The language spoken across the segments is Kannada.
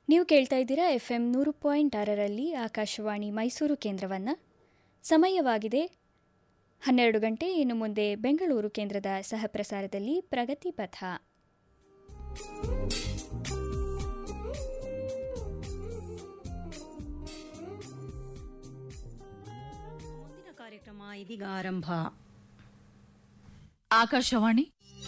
ನೀವು ಕೇಳ್ತಾ ಇದ್ದೀರಾ ಎಫ್ ಎಂ ನೂರು ಪಾಯಿಂಟ್ ಆರರಲ್ಲಿ ಆಕಾಶವಾಣಿ ಮೈಸೂರು ಕೇಂದ್ರವನ್ನು ಸಮಯವಾಗಿದೆ ಹನ್ನೆರಡು ಗಂಟೆ ಇನ್ನು ಮುಂದೆ ಬೆಂಗಳೂರು ಕೇಂದ್ರದ ಸಹಪ್ರಸಾರದಲ್ಲಿ ಪ್ರಗತಿ ಪಥ ಮುಂದಿನ ಕಾರ್ಯಕ್ರಮ ಇದೀಗ ಆರಂಭ ಆಕಾಶವಾಣಿ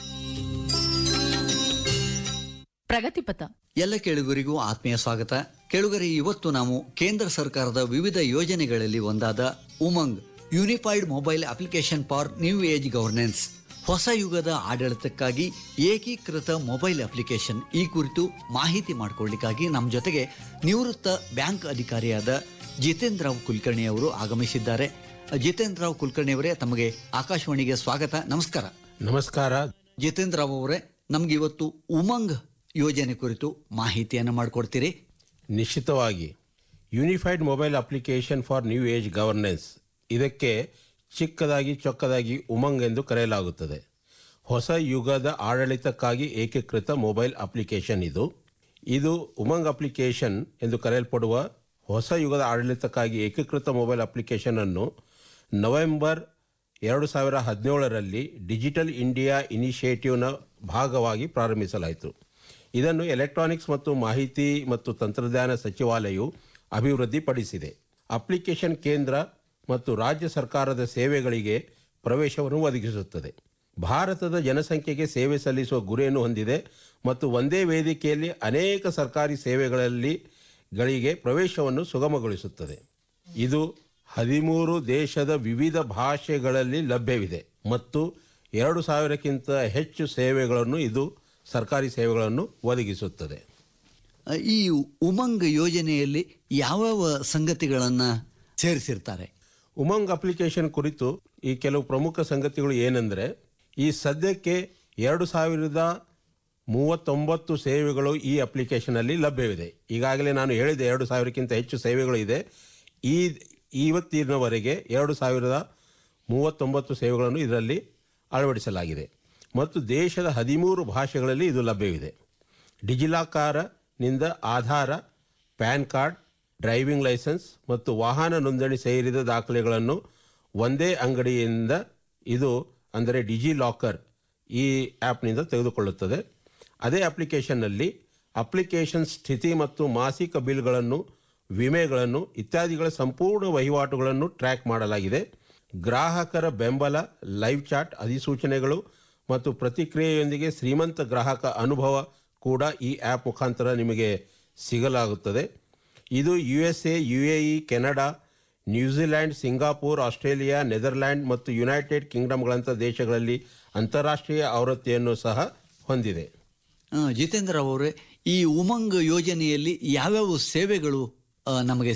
ಪ್ರಗತಿಪಥ ಎಲ್ಲ ಕೇಳುಗರಿಗೂ ಆತ್ಮೀಯ ಸ್ವಾಗತ ಕೇಳುಗರಿ ಇವತ್ತು ನಾವು ಕೇಂದ್ರ ಸರ್ಕಾರದ ವಿವಿಧ ಯೋಜನೆಗಳಲ್ಲಿ ಒಂದಾದ Umang unified mobile application for new age governance ಹೊಸ ಯುಗದ ಆಡಳಿತಕ್ಕಾಗಿ ಏಕೀಕೃತ ಮೊಬೈಲ್ ಅಪ್ಲಿಕೇಶನ್ ಈ ಕುರಿತು ಮಾಹಿತಿ ಮಾಡಿಕೊಳ್ಳಿಕ್ಕಾಗಿ ನಮ್ಮ ಜೊತೆಗೆ ನಿವೃತ್ತ ಬ್ಯಾಂಕ್ ಅಧಿಕಾರಿಯಾದ ಜಿತೇಂದ್ರ ರಾವ್ ಕುಲಕರ್ಣಿ ಅವರು ಆಗಮಿಸಿದ್ದಾರೆ ಜಿತೇಂದ್ರ ರಾವ್ ಕುಲಕರ್ಣಿ ಅವರೇ ತಮಗೆ ಆಕಾಶವಾಣಿಗೆ ಸ್ವಾಗತ ನಮಸ್ಕಾರ ನಮಸ್ಕಾರ ಜಿತೇಂದ್ರ ರಾವ್ ಅವರೇ ನಮ್ಗೆ ಇವತ್ತು ಉಮಂಗ್ ಯೋಜನೆ ಕುರಿತು ಮಾಹಿತಿಯನ್ನು ಮಾಡಿಕೊಡ್ತೀರಿ ನಿಶ್ಚಿತವಾಗಿ unified mobile application for new age governance ಇದಕ್ಕೆ ಚಿಕ್ಕದಾಗಿ ಚೊಕ್ಕದಾಗಿ ಉಮಂಗ್ ಎಂದು ಕರೆಯಲಾಗುತ್ತದೆ ಹೊಸ ಯುಗದ ಆಡಳಿತಕ್ಕಾಗಿ ಏಕೀಕೃತ ಮೊಬೈಲ್ ಅಪ್ಲಿಕೇಶನ್ ಇದು ಇದು ಉಮಂಗ್ ಅಪ್ಲಿಕೇಶನ್ ಎಂದು ಕರೆಯಲ್ಪಡುವ ಹೊಸ ಯುಗದ ಆಡಳಿತಕ್ಕಾಗಿ ಏಕೀಕೃತ ಮೊಬೈಲ್ ಅಪ್ಲಿಕೇಶನ್ ಅನ್ನು ನವೆಂಬರ್ ಎರಡು ಸಾವಿರ ಹದಿನೇಳರಲ್ಲಿ ಡಿಜಿಟಲ್ ಇಂಡಿಯಾ ಇನಿಷಿಯೇಟಿವ್ನ ಭಾಗವಾಗಿ ಪ್ರಾರಂಭಿಸಲಾಯಿತು ಇದನ್ನು ಎಲೆಕ್ಟ್ರಾನಿಕ್ಸ್ ಮತ್ತು ಮಾಹಿತಿ ಮತ್ತು ತಂತ್ರಜ್ಞಾನ ಸಚಿವಾಲಯವು ಅಭಿವೃದ್ಧಿಪಡಿಸಿದೆ ಅಪ್ಲಿಕೇಶನ್ ಕೇಂದ್ರ ಮತ್ತು ರಾಜ್ಯ ಸರ್ಕಾರದ ಸೇವೆಗಳಿಗೆ ಪ್ರವೇಶವನ್ನು ಒದಗಿಸುತ್ತದೆ ಭಾರತದ ಜನಸಂಖ್ಯೆಗೆ ಸೇವೆ ಸಲ್ಲಿಸುವ ಗುರಿಯನ್ನು ಹೊಂದಿದೆ ಮತ್ತು ಒಂದೇ ವೇದಿಕೆಯಲ್ಲಿ ಅನೇಕ ಸರ್ಕಾರಿ ಸೇವೆಗಳಲ್ಲಿ ಗಳಿಗೆ ಪ್ರವೇಶವನ್ನು ಸುಗಮಗೊಳಿಸುತ್ತದೆ ಇದು ಹದಿಮೂರು ದೇಶದ ವಿವಿಧ ಭಾಷೆಗಳಲ್ಲಿ ಲಭ್ಯವಿದೆ ಮತ್ತು ಎರಡು ಸಾವಿರಕ್ಕಿಂತ ಹೆಚ್ಚು ಸೇವೆಗಳನ್ನು ಇದು ಸರ್ಕಾರಿ ಸೇವೆಗಳನ್ನು ಒದಗಿಸುತ್ತದೆ ಈ ಉಮಂಗ್ ಯೋಜನೆಯಲ್ಲಿ ಯಾವ್ಯಾವ ಸಂಗತಿಗಳನ್ನು ಸೇರಿಸಿರ್ತಾರೆ ಉಮಂಗ್ ಅಪ್ಲಿಕೇಶನ್ ಕುರಿತು ಈ ಕೆಲವು ಪ್ರಮುಖ ಸಂಗತಿಗಳು ಏನೆಂದರೆ ಈ ಸದ್ಯಕ್ಕೆ ಎರಡು ಸಾವಿರದ ಮೂವತ್ತೊಂಬತ್ತು ಸೇವೆಗಳು ಈ ಅಪ್ಲಿಕೇಶನಲ್ಲಿ ಲಭ್ಯವಿದೆ ಈಗಾಗಲೇ ನಾನು ಹೇಳಿದೆ ಎರಡು ಸಾವಿರಕ್ಕಿಂತ ಹೆಚ್ಚು ಸೇವೆಗಳು ಇದೆ ಈ ಇವತ್ತಿನವರೆಗೆ ಎರಡು ಸಾವಿರದ ಮೂವತ್ತೊಂಬತ್ತು ಸೇವೆಗಳನ್ನು ಇದರಲ್ಲಿ ಅಳವಡಿಸಲಾಗಿದೆ ಮತ್ತು ದೇಶದ ಹದಿಮೂರು ಭಾಷೆಗಳಲ್ಲಿ ಇದು ಲಭ್ಯವಿದೆ ಡಿಜಿಲಾಕಾರನಿಂದ Aadhaar PAN card driving licence ಮತ್ತು ವಾಹನ ನೋಂದಣಿ ಸೇರಿದ ದಾಖಲೆಗಳನ್ನು ಒಂದೇ ಅಂಗಡಿಯಿಂದ ಇದು ಅಂದರೆ ಡಿಜಿ ಲಾಕರ್ ಈ ಆ್ಯಪ್ನಿಂದ ತೆಗೆದುಕೊಳ್ಳುತ್ತದೆ ಅದೇ ಅಪ್ಲಿಕೇಶನ್ನಲ್ಲಿ ಅಪ್ಲಿಕೇಶನ್ ಸ್ಥಿತಿ ಮತ್ತು ಮಾಸಿಕ ಬಿಲ್ಗಳನ್ನು ವಿಮೆಗಳನ್ನು ಇತ್ಯಾದಿಗಳ ಸಂಪೂರ್ಣ ವಹಿವಾಟುಗಳನ್ನು ಟ್ರ್ಯಾಕ್ ಮಾಡಲಾಗಿದೆ ಗ್ರಾಹಕರ ಬೆಂಬಲ ಲೈವ್ ಚಾಟ್ ಅಧಿಸೂಚನೆಗಳು ಮತ್ತು ಪ್ರತಿಕ್ರಿಯೆಯೊಂದಿಗೆ ಶ್ರೀಮಂತ ಗ್ರಾಹಕ ಅನುಭವ ಕೂಡ ಈ ಆ್ಯಪ್ ಮುಖಾಂತರ ನಿಮಗೆ ಸಿಗಲಾಗುತ್ತದೆ ಇದು U S A U A E Canada New Zealand Singapore Australia Netherland ಮತ್ತು ಯುನೈಟೆಡ್ ಕಿಂಗ್ಡಮ್ಗಳಂಥ ದೇಶಗಳಲ್ಲಿ ಅಂತಾರಾಷ್ಟ್ರೀಯ ಆವೃತ್ತಿಯನ್ನು ಸಹ ಹೊಂದಿದೆ ಆ, ಜಿತೇಂದ್ರ ಅವರೇ ಈ ಉಮಂಗ್ ಯೋಜನೆಯಲ್ಲಿ ಯಾವ್ಯಾವ ಸೇವೆಗಳು ಆ, ನಮಗೆ